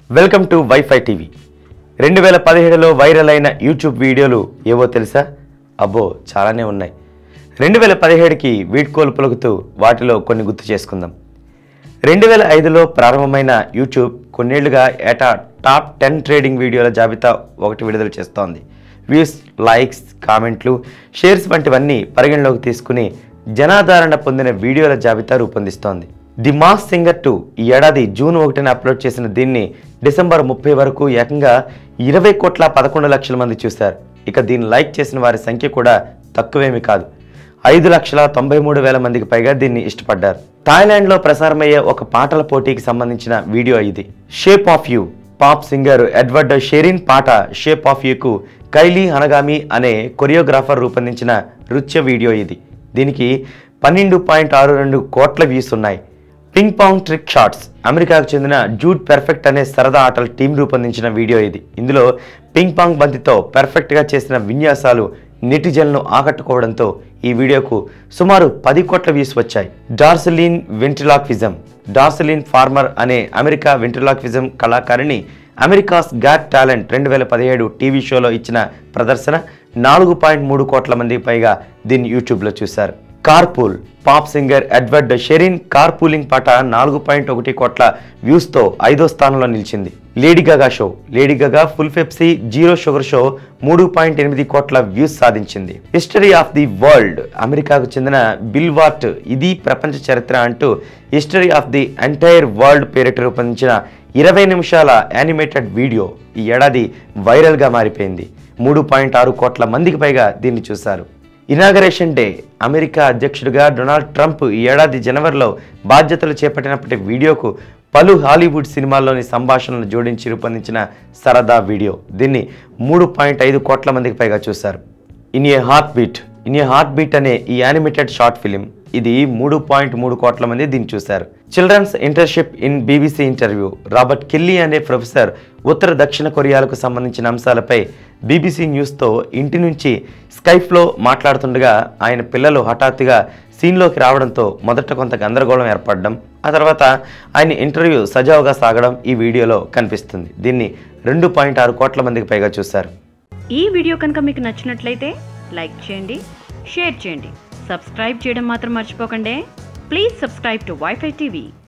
welcome to wifi TV రెండు వేల పదిహేడులో వైరల్ అయిన యూట్యూబ్ వీడియోలు ఏవో తెలుసా అబ్బో చాలానే ఉన్నాయి రెండు వేల పదిహేడుకి వీడ్కోలు పలుకుతూ వాటిలో కొన్ని గుర్తు చేసుకుందాం రెండు వేల ఐదులో ప్రారంభమైన యూట్యూబ్ కొన్నేళ్లుగా ఏటా టాప్ టెన్ ట్రేడింగ్ వీడియోల జాబితా ఒకటి విడుదల చేస్తోంది వ్యూస్ లైక్స్ కామెంట్లు షేర్స్ వంటివన్నీ పరిగణలోకి తీసుకుని జనాదరణ పొందిన వీడియోల జాబితా రూపొందిస్తోంది ది మాస్ సింగర్ టూ ఈ ఏడాది జూన్ ఒకటిన అప్లోడ్ చేసిన దీన్ని డిసెంబర్ ముప్పై వరకు ఏకంగా ఇరవై కోట్ల పదకొండు లక్షల మంది చూశారు ఇక దీన్ని లైక్ చేసిన వారి సంఖ్య కూడా తక్కువేమీ కాదు ఐదు లక్షల తొంభై మూడు వేల మందికి పైగా దీన్ని ఇష్టపడ్డారు థాయిలాండ్లో ప్రసారమయ్యే ఒక పాటల పోటీకి సంబంధించిన వీడియో ఇది shape of you pop singer Edward Sheeran పాట షేప్ ఆఫ్ యూకు కైలీ హనగామి అనే కొరియోగ్రాఫర్ రూపొందించిన నృత్య వీడియో ఇది దీనికి పన్నెండు పాయింట్ ఆరు రెండు కోట్ల వ్యూస్ ఉన్నాయి పింగ్ పాంగ్ ట్రిక్ షాట్స్ అమెరికాకు చెందిన జూడ్ పెర్ఫెక్ట్ అనే సరదా ఆటల టీం రూపొందించిన వీడియో ఇది ఇందులో పింగ్ పాంగ్ బంతితో పెర్ఫెక్ట్గా చేసిన విన్యాసాలు నెటిజన్లను ఆకట్టుకోవడంతో ఈ వీడియోకు సుమారు పది కోట్ల వ్యూస్ వచ్చాయి డార్సలిన్ వెంట్రిలాక్విజం డార్సలిన్ ఫార్మర్ అనే అమెరికా వెంట్రిలాక్విజం కళాకారిణి అమెరికాస్ గాట్ టాలెంట్ రెండు వేల పదిహేడు టీవీ షోలో ఇచ్చిన ప్రదర్శన నాలుగు పాయింట్ మూడు కోట్ల మందికి పైగా దీన్ని యూట్యూబ్లో చూశారు carpool pop singer Edward Sheeran carpooling పాట నాలుగు పాయింట్ ఒకటి కోట్ల వ్యూస్తో ఐదో స్థానంలో నిలిచింది Lady Gaga show Lady Gaga full Pepsi zero sugar show మూడు పాయింట్ ఎనిమిది కోట్ల వ్యూస్ సాధించింది హిస్టరీ ఆఫ్ ది వరల్డ్ అమెరికాకు చెందిన బిల్ వాట్ ఇది ప్రపంచ చరిత్ర అంటూ history of the entire world పేరిట రూపొందించిన ఇరవై నిమిషాల యానిమేటెడ్ వీడియో ఈ ఏడాది వైరల్గా మారిపోయింది మూడు పాయింట్ ఆరు కోట్ల మందికి పైగా దీన్ని చూశారు ఇనాగరేషన్ డే అమెరికా అధ్యక్షుడిగా డొనాల్డ్ ట్రంప్ ఈ ఏడాది జనవరిలో బాధ్యతలు చేపట్టినప్పటి వీడియోకు పలు హాలీవుడ్ సినిమాల్లోని సంభాషణలు జోడించి రూపొందించిన సరదా వీడియో దీన్ని మూడు పాయింట్ ఐదు కోట్ల మందికి పైగా చూశారు in a heartbeat in a heartbeat అనే ఈ యానిమేటెడ్ షార్ట్ ఫిలిం ఇది మూడు పాయింట్ మూడు కోట్ల మంది దీన్ని చూశారు children's internship in BBC interview Robert Kelly అనే ప్రొఫెసర్ ఉత్తర దక్షిణ కొరియాలకు సంబంధించిన అంశాలపై బీబీసీ న్యూస్తో ఇంటి నుంచి స్కైప్లో మాట్లాడుతుండగా ఆయన పిల్లలు హఠాత్తుగా సీన్లోకి రావడంతో మొదట కొంత గందరగోళం ఏర్పడడం ఆ తర్వాత ఆయన ఇంటర్వ్యూ సజావుగా సాగడం ఈ వీడియోలో కనిపిస్తుంది దీన్ని రెండు పాయింట్ ఆరు కోట్ల మందికి పైగా చూశారు ఈ వీడియో కనుక మీకు నచ్చినట్లయితే లైక్ చేయండి షేర్ చేయండి సబ్స్క్రైబ్ చేయడం మాత్రం మర్చిపోకండి please subscribe to wifi TV